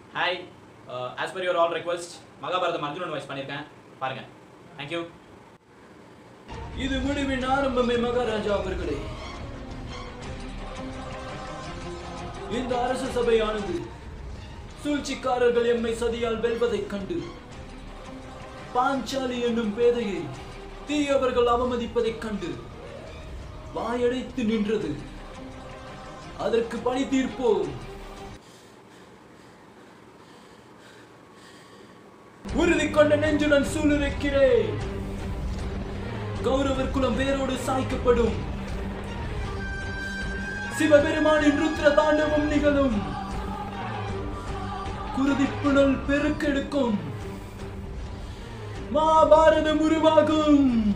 hi as per your all request Mahabharatam Arjunan voice பண்ணியிருக்கேன் பாருங்க thank you இது முடிவின் ஆரம்பமே மகாராஜா அவர்களே இந்த அரச சபையானது சூழ்ச்சிக்காரர்கள் எம்மை சதியால் வெல்வதைக் கண்டு பாஞ்சாலி என்னும் பேதையை தீயவர்கள் அவமதிப்பதைக் கண்டு வாயடைத்து நின்றது அதற்கு பணி தீர்ப்போம் உறுதி கொண்ட நெஞ்சுடன் சூளுரைக்கிறேன் கௌரவர் குலம் வேரோடு சாய்க்கப்படும் சிவபெருமானின் ருத்ர தாண்டவம் நிகழும் குருதிப்புணல் பெருக்கெடுக்கும் மாபாரதம் உருவாகும்